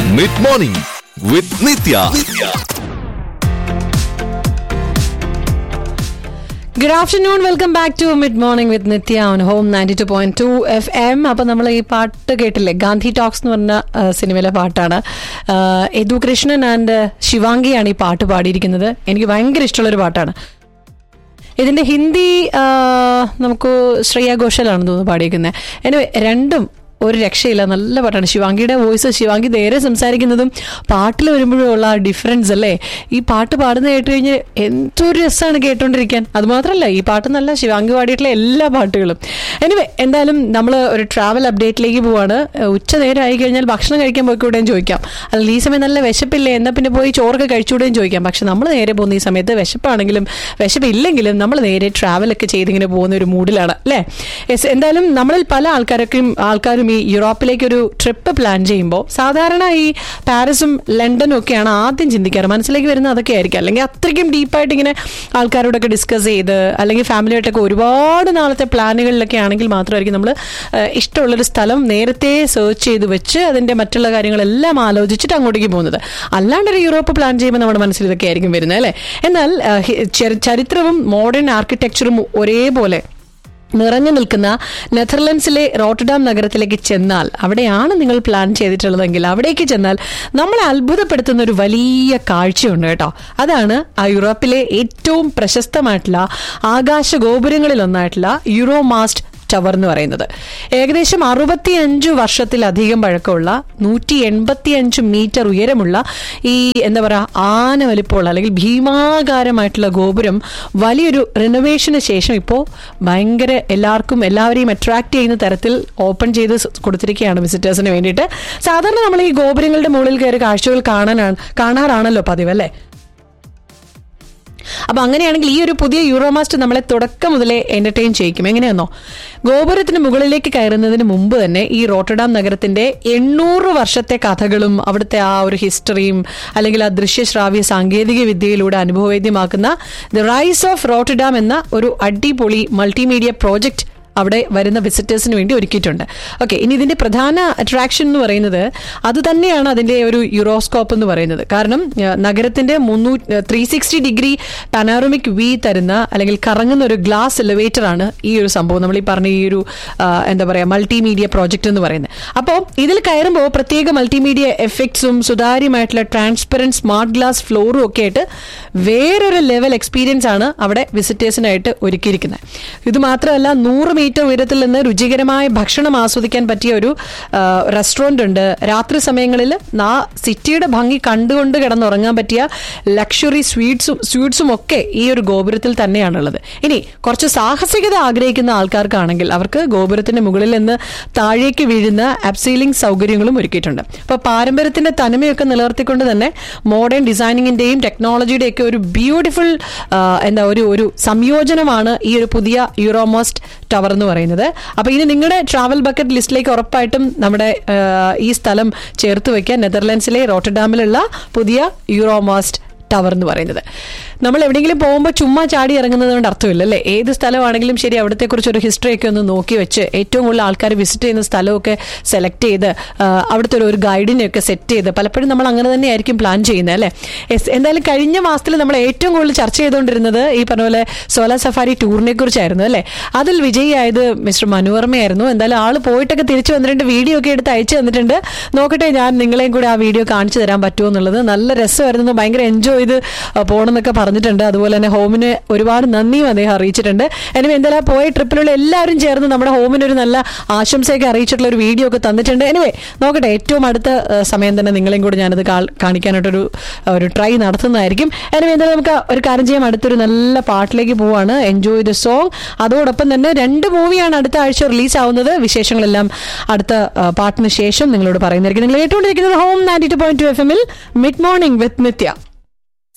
mid morning with Nithya good afternoon welcome back to mid morning with Nithya on home ninety two point two F M അപ്പൊ നമ്മൾ ഈ പാട്ട് കേട്ടില്ലേ Gandhi talks എന്ന് പറഞ്ഞ ആ, സിനിമയിലെ പാട്ടാണ് ആ, യദു കൃഷ്ണൻ ആൻഡ് ശിവാംഗിയാണ് ഈ പാട്ട് പാടിയിരിക്കുന്നത് എനിക്ക് ഭയങ്കര ഇഷ്ടമുള്ള ഒരു പാട്ടാണ് ഇതിന്റെ ഹിന്ദി ആ, നമുക്ക് ശ്രേയ ഘോഷലാണെന്ന് തോന്നുന്നു പാടിയിരിക്കുന്നത് എനിവേ രണ്ടും ഒരു രക്ഷയില്ല നല്ല പാട്ടാണ് ശിവാംഗിയുടെ വോയിസ് ശിവാംഗി നേരെ സംസാരിക്കുന്നതും പാട്ടിൽ വരുമ്പോഴും ഉള്ള ആ ഡിഫറൻസ് അല്ലേ ഈ പാട്ട് പാടുന്ന കേട്ട് കഴിഞ്ഞ് എന്തൊരു രസമാണ് കേട്ടോണ്ടിരിക്കാൻ അത് മാത്രമല്ല ഈ പാട്ട് നല്ല ശിവാംഗി പാടിയിട്ടുള്ള എല്ലാ പാട്ടുകളും എനിവേ എന്തായാലും നമ്മൾ ഒരു ട്രാവൽ അപ്ഡേറ്റിലേക്ക് പോവാണ് ഉച്ച നേരം ആയി കഴിഞ്ഞാൽ ഭക്ഷണം കഴിക്കാൻ പോയിക്കൂടെയും ചോദിക്കാം അല്ലെങ്കിൽ ഈ സമയം നല്ല വിശപ്പില്ലേ എന്നാൽ പിന്നെ പോയി ചോറൊക്കെ കഴിച്ചുകൂടെയും ചോദിക്കാം പക്ഷെ നമ്മൾ നേരെ പോകുന്ന ഈ സമയത്ത് വിശപ്പാണെങ്കിലും വിശപ്പില്ലെങ്കിലും നമ്മൾ നേരെ ട്രാവലൊക്കെ ചെയ്തിങ്ങനെ പോകുന്ന ഒരു മൂഡിലാണ് അല്ലേ യെസ് എന്തായാലും നമ്മളിൽ പല ആൾക്കാരൊക്കെയും ആൾക്കാരും ഈ യൂറോപ്പിലേക്ക് ഒരു ട്രിപ്പ് പ്ലാൻ ചെയ്യുമ്പോൾ സാധാരണ ഈ പാരീസും ലണ്ടനും ഒക്കെയാണ് ആദ്യം ചിന്തിക്കാറ് മനസ്സിലേക്ക് വരുന്നത് അതൊക്കെ ആയിരിക്കും അല്ലെങ്കിൽ അത്രയ്ക്കും ഡീപ്പായിട്ട് ഇങ്ങനെ ആൾക്കാരോടൊക്കെ ഡിസ്കസ് ചെയ്ത് അല്ലെങ്കിൽ ഫാമിലിയായിട്ടൊക്കെ ഒരുപാട് നാളത്തെ പ്ലാനുകളിലൊക്കെ ആണെങ്കിൽ മാത്രമായിരിക്കും നമ്മൾ ഇഷ്ടമുള്ളൊരു സ്ഥലം നേരത്തെ സെർച്ച് ചെയ്ത് വെച്ച് അതിന്റെ മറ്റുള്ള കാര്യങ്ങളെല്ലാം ആലോചിച്ചിട്ട് അങ്ങോട്ടേക്ക് പോകുന്നത് അല്ലാണ്ട് ഒരു യൂറോപ്പ് പ്ലാൻ ചെയ്യുമ്പോൾ നമ്മുടെ മനസ്സിൽ ഇതൊക്കെ ആയിരിക്കും വരുന്നത് അല്ലേ എന്നാൽ ആ, ഹി- ചരി- ചരിത്രവും മോഡേൺ ആർക്കിടെക്ചറും ഒരേപോലെ നിറഞ്ഞു നിൽക്കുന്ന നെതർലൻഡ്സിലെ റോട്ടർഡാം നഗരത്തിലേക്ക് ചെന്നാൽ അവിടെയാണ് നിങ്ങൾ പ്ലാൻ ചെയ്തിട്ടുള്ളതെങ്കിൽ അവിടേക്ക് ചെന്നാൽ നമ്മളെ അത്ഭുതപ്പെടുത്തുന്ന ഒരു വലിയ കാഴ്ചയുണ്ട് കേട്ടോ അതാണ് ആ യൂറോപ്പിലെ ഏറ്റവും പ്രശസ്തമായിട്ടുള്ള ആകാശ ഗോപുരങ്ങളിൽ ഒന്നായിട്ടുള്ള യൂറോമാസ്റ്റ് ടവർ എന്ന് പറയുന്നത് ഏകദേശം അറുപത്തിയഞ്ചു വർഷത്തിലധികം പഴക്കമുള്ള നൂറ്റി എൺപത്തിയഞ്ച് മീറ്റർ ഉയരമുള്ള ഈ എന്താ പറയുക ആന വലിപ്പമുള്ള അല്ലെങ്കിൽ ഭീമാകാരമായിട്ടുള്ള ഗോപുരം വലിയൊരു റിനോവേഷന് ശേഷം ഇപ്പോൾ ഭയങ്കര എല്ലാവർക്കും എല്ലാവരെയും അട്രാക്ട് ചെയ്യുന്ന തരത്തിൽ ഓപ്പൺ ചെയ്ത് സ് കൊടുത്തിരിക്കുകയാണ് വിസിറ്റേഴ്സിന് വേണ്ടിയിട്ട് സാധാരണ നമ്മൾ ഈ ഗോപുരങ്ങളുടെ മുകളിൽ കയറി കാഴ്ചകൾ കാണാനാണ് കാണാറാണല്ലോ പതിവ് അല്ലേ അപ്പൊ അങ്ങനെയാണെങ്കിൽ ഈ ഒരു പുതിയ യൂറോമാസ്റ്റ് നമ്മളെ തുടക്കം മുതലേ എന്റർടൈൻ ചെയ്യിക്കും എങ്ങനെയാന്നോ ഗോപുരത്തിന് മുകളിലേക്ക് കയറുന്നതിന് മുമ്പ് തന്നെ ഈ റോട്ടർഡാം നഗരത്തിന്റെ എണ്ണൂറ് വർഷത്തെ കഥകളും അവിടുത്തെ ആ ഒരു ഹിസ്റ്ററിയും അല്ലെങ്കിൽ ആ ദൃശ്യശ്രാവ്യ സാങ്കേതിക വിദ്യയിലൂടെ അനുഭവവേദ്യമാക്കുന്ന ദ റൈസ് ഓഫ് റോട്ടർഡാം എന്ന ഒരു അടിപൊളി മൾട്ടിമീഡിയ പ്രോജക്റ്റ് അവിടെ വരുന്ന വിസിറ്റേഴ്സിന് വേണ്ടി ഒരുക്കിയിട്ടുണ്ട് ഓക്കെ ഇനി ഇതിന്റെ പ്രധാന അട്രാക്ഷൻ എന്ന് പറയുന്നത് അത് തന്നെയാണ് അതിന്റെ ഒരു യൂറോസ്കോപ്പ് എന്ന് പറയുന്നത് കാരണം ആ, നഗരത്തിന്റെ മുന്നൂ three sixty degree panoramic view തരുന്ന അല്ലെങ്കിൽ കറങ്ങുന്ന ഒരു ഗ്ലാസ് എലിവേറ്റർ ആണ് ഈ ഒരു സംഭവം നമ്മൾ ഈ പറഞ്ഞ ഈ ഒരു ആ, എന്താ പറയാ മൾട്ടിമീഡിയ പ്രോജക്റ്റ് എന്ന് പറയുന്നത് അപ്പോൾ ഇതിൽ കയറുമ്പോൾ പ്രത്യേക മൾട്ടിമീഡിയ എഫക്ട്സും സുതാര്യമായിട്ടുള്ള ട്രാൻസ്പെറൻറ്റ് സ്മാർട്ട് ഗ്ലാസ് ഫ്ലോറും ഒക്കെ ആയിട്ട് വേറൊരു ലെവൽ എക്സ്പീരിയൻസ് ആണ് അവിടെ വിസിറ്റേഴ്സിനായിട്ട് ഒരുക്കിയിരിക്കുന്നത് ഇത് മാത്രമല്ല നൂറ് മീറ്റർ ഉയരത്തിൽ നിന്ന് രുചികരമായ ഭക്ഷണം ആസ്വദിക്കാൻ പറ്റിയ ഒരു റെസ്റ്റോറന്റ് ഉണ്ട് രാത്രി സമയങ്ങളിൽ ആ സിറ്റിയുടെ ഭംഗി കണ്ടുകൊണ്ട് കിടന്നുറങ്ങാൻ പറ്റിയ ലക്ഷറി സ്വീറ്റ്സും സ്വീറ്റ്സും ഒക്കെ ഈ ഒരു ഗോപുരത്തിൽ തന്നെയാണുള്ളത് ഇനി കുറച്ച് സാഹസികത ആഗ്രഹിക്കുന്ന ആൾക്കാർക്കാണെങ്കിൽ അവർക്ക് ഗോപുരത്തിന്റെ മുകളിൽ നിന്ന് താഴേക്ക് വീഴുന്ന അബ്സീലിംഗ് സൗകര്യങ്ങളും ഒരുക്കിയിട്ടുണ്ട് അപ്പൊ പാരമ്പര്യത്തിന്റെ തനിമയൊക്കെ നിലനിർത്തിക്കൊണ്ട് തന്നെ മോഡേൺ ഡിസൈനിങ്ങിന്റെയും ടെക്നോളജിയുടെ ഒക്കെ ഒരു ബ്യൂട്ടിഫുൾ എന്താ ഒരു ഒരു സംയോജനമാണ് ഈ ഒരു പുതിയ യൂറോമോസ്റ്റ് ടവർ എന്ന് പറയുന്നത് അപ്പൊ ഇനി നിങ്ങളുടെ ട്രാവൽ ബക്കറ്റ് ലിസ്റ്റിലേക്ക് ഉറപ്പായിട്ടും നമ്മുടെ ആ, ഈ സ്ഥലം ചേർത്ത് വെക്കാൻ നെതർലാൻഡ്സിലെ റോട്ടർഡാമിലുള്ള പുതിയ യൂറോമോസ്റ്റ് ടവർ എന്ന് പറയുന്നത് നമ്മൾ എവിടെയെങ്കിലും പോകുമ്പോൾ ചുമ്മാ ചാടി ഇറങ്ങുന്നത് കൊണ്ട് അർത്ഥമില്ല അല്ലേ ഏത് സ്ഥലമാണെങ്കിലും ശരി അവിടത്തെ കുറിച്ച് ഒരു ഹിസ്റ്ററി ഒക്കെ ഒന്ന് നോക്കി വെച്ച് ഏറ്റവും കൂടുതൽ ആൾക്കാർ വിസിറ്റ് ചെയ്യുന്ന സ്ഥലമൊക്കെ സെലക്ട് ചെയ്ത് ആ, അവിടുത്തെ ഒരു- ഒരു ഗൈഡിനെ ഒക്കെ സെറ്റ് ചെയ്ത് പലപ്പോഴും നമ്മൾ അങ്ങനെ തന്നെയായിരിക്കും പ്ലാൻ ചെയ്യുന്നത് അല്ലേ Yes, എന്തായാലും കഴിഞ്ഞ മാസത്തിൽ നമ്മൾ ഏറ്റവും കൂടുതൽ ചർച്ച ചെയ്തുകൊണ്ടിരുന്നത് ഈ പറഞ്ഞ പോലെ സോലാ സഫാരി ടൂറിനെ കുറിച്ചായിരുന്നു അല്ലേ അതിൽ വിജയിയായത് മിസ്റ്റർ മനുവർമ്മയായിരുന്നു എന്തായാലും ആള് പോയിട്ടൊക്കെ തിരിച്ചു വന്നിട്ടുണ്ട് വീഡിയോ ഒക്കെ എടുത്ത് അയച്ചു തന്നിട്ടുണ്ട് നോക്കട്ടെ ഞാൻ നിങ്ങളെയും കൂടെ ആ വീഡിയോ കാണിച്ചു തരാൻ പറ്റുമോ എന്നുള്ളത് നല്ല രസമായിരുന്നു ഭയങ്കര എൻജോയ് ചെയ്ത് പോകണമെന്നൊക്കെ പറഞ്ഞിട്ടുണ്ട് അതുപോലെ തന്നെ ഹോമിന് ഒരുപാട് നന്ദിയും അദ്ദേഹം അറിയിച്ചിട്ടുണ്ട് എനിവേ എന്തായാലും പോയ ട്രിപ്പിലുള്ള എല്ലാവരും ചേർന്ന് നമ്മുടെ ഹോമിന് ഒരു നല്ല ആശംസയൊക്കെ അറിയിച്ചിട്ടുള്ള ഒരു വീഡിയോ ഒക്കെ തന്നിട്ടുണ്ട് എനിവേ നോക്കട്ടെ ഏറ്റവും അടുത്ത ആ, സമയം തന്നെ നിങ്ങളെയും കൂടെ ഞാനത് കാ- കാണിക്കാനായിട്ടൊരു ആ, ഒരു ട്രൈ നടത്തുന്നതായിരിക്കും എനിവേ എന്തായാലും നമുക്ക് ഒരു കാര്യം ചെയ്യാം അടുത്തൊരു നല്ല പാട്ടിലേക്ക് പോവാണ് എൻജോയ് ദ സോങ് അതോടൊപ്പം തന്നെ രണ്ട് മൂവിയാണ് അടുത്ത ആഴ്ച റിലീസ് ആവുന്നത് വിശേഷങ്ങളെല്ലാം അടുത്ത ആ, പാട്ടിന് ശേഷം നിങ്ങളോട് പറയുന്നതായിരിക്കും നിങ്ങൾ കേട്ടുകൊണ്ടിരിക്കുന്നത് home ninety two point two F എമ്മിൽ മിഡ് മോർണിംഗ് വിത്ത് നിത്യ